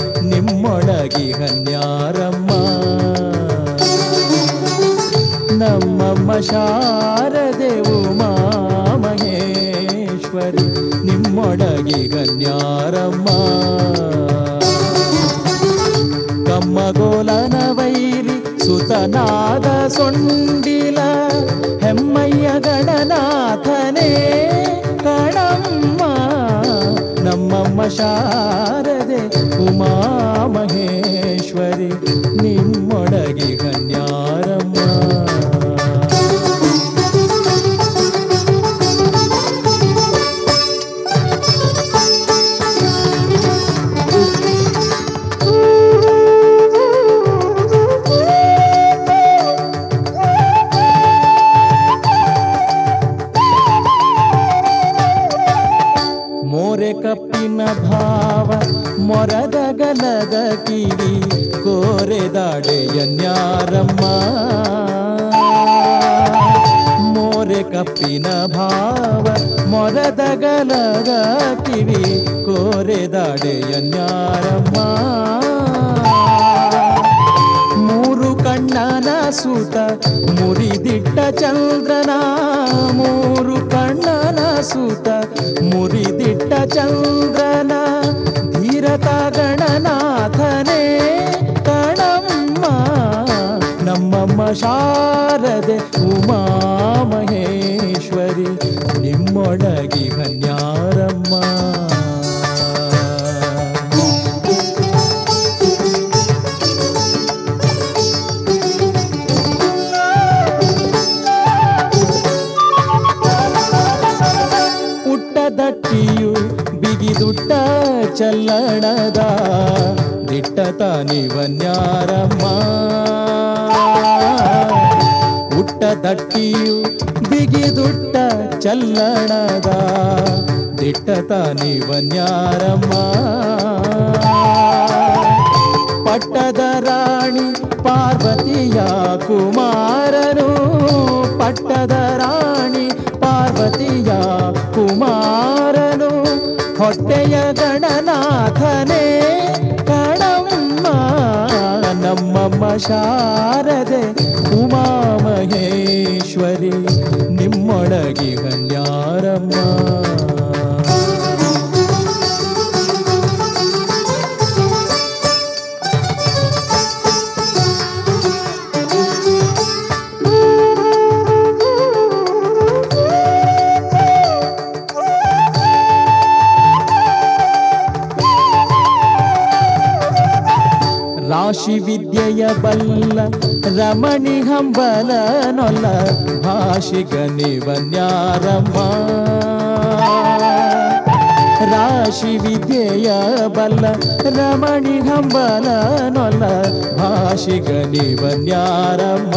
ನಿಮ್ಮೊಳಗಿಹನ್ಯಾರಮ್ಮ ನಮ್ಮಮ್ಮ ಶಾರದೆ ಉಮಾ ಮಹೇಶ್ವರಿ ನಿಮ್ಮೊಳಗಿಹನ್ಯಾರಮ್ಮ ಕಮ್ಮಗೋಲನ ವೈರಿ ಸುತನಾದ ಸೊಂಡಿಲ ಹೆಮ್ಮಯ್ಯ ಗಣನಾಥನೇ ಕಣಮ್ಮ ನಮ್ಮಮ್ಮ ಶಾರದೆ ಉಮಾ ಮಹೇಶ್ವರಿ ನಿಮ್ಮೊಳಗಿ ಕನ್ಯಾರಮ್ಮ ಮೋರೆ ಕಪ್ಪಿನ ಭಾವ ಮೊರದ ಗಲದ ಕಿವಿ ಕೋರೆದಾಡೆಯನ್ಯಾರಮ್ಮ ಮೋರೆ ಕಪ್ಪಿನ ಭಾವ ಮೊರದ ಗಲದ ಕಿವಿ ಕೋರೆದಾಡೆಯನ್ಯಾರಮ್ಮ ಮೂರು ಕಣ್ಣನ ಸೂತ ಮುರಿದಿಟ್ಟ ಚಂದ್ರನ ಮೂರು ಕಣ್ಣನ ಸೂತ ಮುರಿದಿಟ್ಟ ಚಂದ್ರನ ಧೀರತ ಗಣನಾಥನೇ ಕಣಮ್ಮ ನಮ್ಮಮ್ಮ ಶಾರದೆ ಉಮಾ ಮಹೇಶ್ವರಿ ನಿಮ್ಮೊಳಗಿ ಕನ್ಯಾರಮ್ಮ ಪುಟ್ಟದಟ್ಟಿಯು ಬಿಗಿದುಟ್ಟ ಚಲ್ಲಣದ ದಿಟ್ಟತ ನಿವನ್ಯಾರಮ್ಮ ಪುಟ್ಟದಟ್ಟಿಯು ಬಿಗಿದುಟ್ಟ ಚಲ್ಲಣದ ದಿಟ್ಟತ ನಿವನ್ಯಾರಮ್ಮ ಪಟ್ಟದ ರಾಣಿ ಪಾರ್ವತಿಯ ಕುಮಾರನು ಪಟ್ಟದ ರಾಣಿ ಪಾರ್ವತಿಯ ಕುಮಾರನು ಹೊಟ್ಟೆಯ ಗಣನಾಥನೇ ಕಣಮ್ಮ ನಮ್ಮಮ್ಮ ಶಾರದೆ ಉಮಾ ಮಹೇಶ್ವರಿ ನಿಮ್ಮೊಳಗಿ ಕನ್ಯಾರಮ್ಮ ರಾಶಿ ವಿದ್ಯೆಯ ಬಲ್ಲ ರಮಣಿ ಹಂಬಲ ನೊಲ್ಲ ಭಾಷಿಗ ನಿವನ್ಯಾರಮ್ಮ ರಾಶಿ ವಿದ್ಯೆಯ ಬಲ್ಲ ರಮಣಿ ಹಂಬಲ ನೊಲ್ಲ ಭಾಷಿಗ ನಿವನ್ಯಾರಮ್ಮ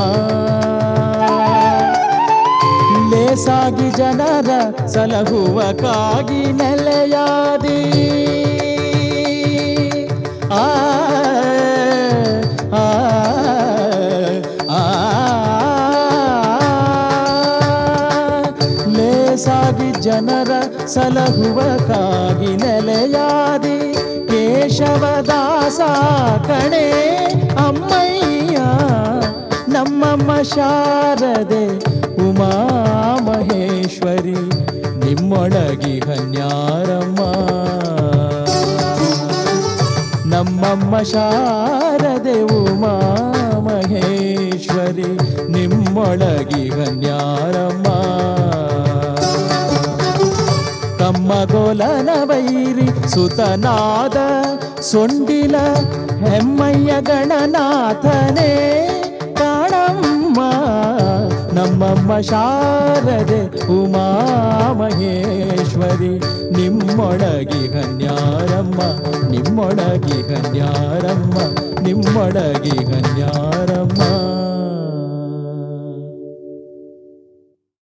ಲೇಸಾಗಿ ಜನರ ಸಲಹುವ ಕಾಗಿ ನೆಲೆಯಾದಿ ಆ ಆ, ಆ, ಲೇಸಾಗಿ ಜನರ ಸಲಹುವ ಕಾಗಿ ನೆಲೆಯಾದಿ ಕೇಶವದಾಸ ಕಣೆ ಅಮ್ಮಯ್ಯ ನಮ್ಮಮ್ಮ ಶಾರದೆ ಉಮಾ ಮಹೇಶ್ವರಿ ನಿಮ್ಮೊಳಗಿ ಹನ್ಯಾರಮ್ಮ ನಮ್ಮಮ್ಮ ಶಾರದೆ ಉಮಾ ಮಹೇಶ್ವರಿ ನಿಮ್ಮೊಳಗಿ ಹನ್ಯಾರಮ್ಮ ಕಮ್ಮಗೋಲನ ವೈರಿ ಸುತನಾದ ಸೊಂಡಿಲ ಹೆಮ್ಮಯ್ಯ ಗಣನಾಥನೇ ಕಾಣಮ್ಮ ನಮ್ಮಮ್ಮ ಶಾರದೆ ಉಮಾ ಮಹೇಶ್ವರಿ ನಿಮ್ಮೊಳಗಿ ಕನ್ಯಾರಮ್ಮ ನಿಮ್ಮೊಳಗಿ ಕನ್ಯಾರಮ್ಮ ನಿಮ್ಮೊಳಗಿ ಕನ್ಯಾರಮ್ಮ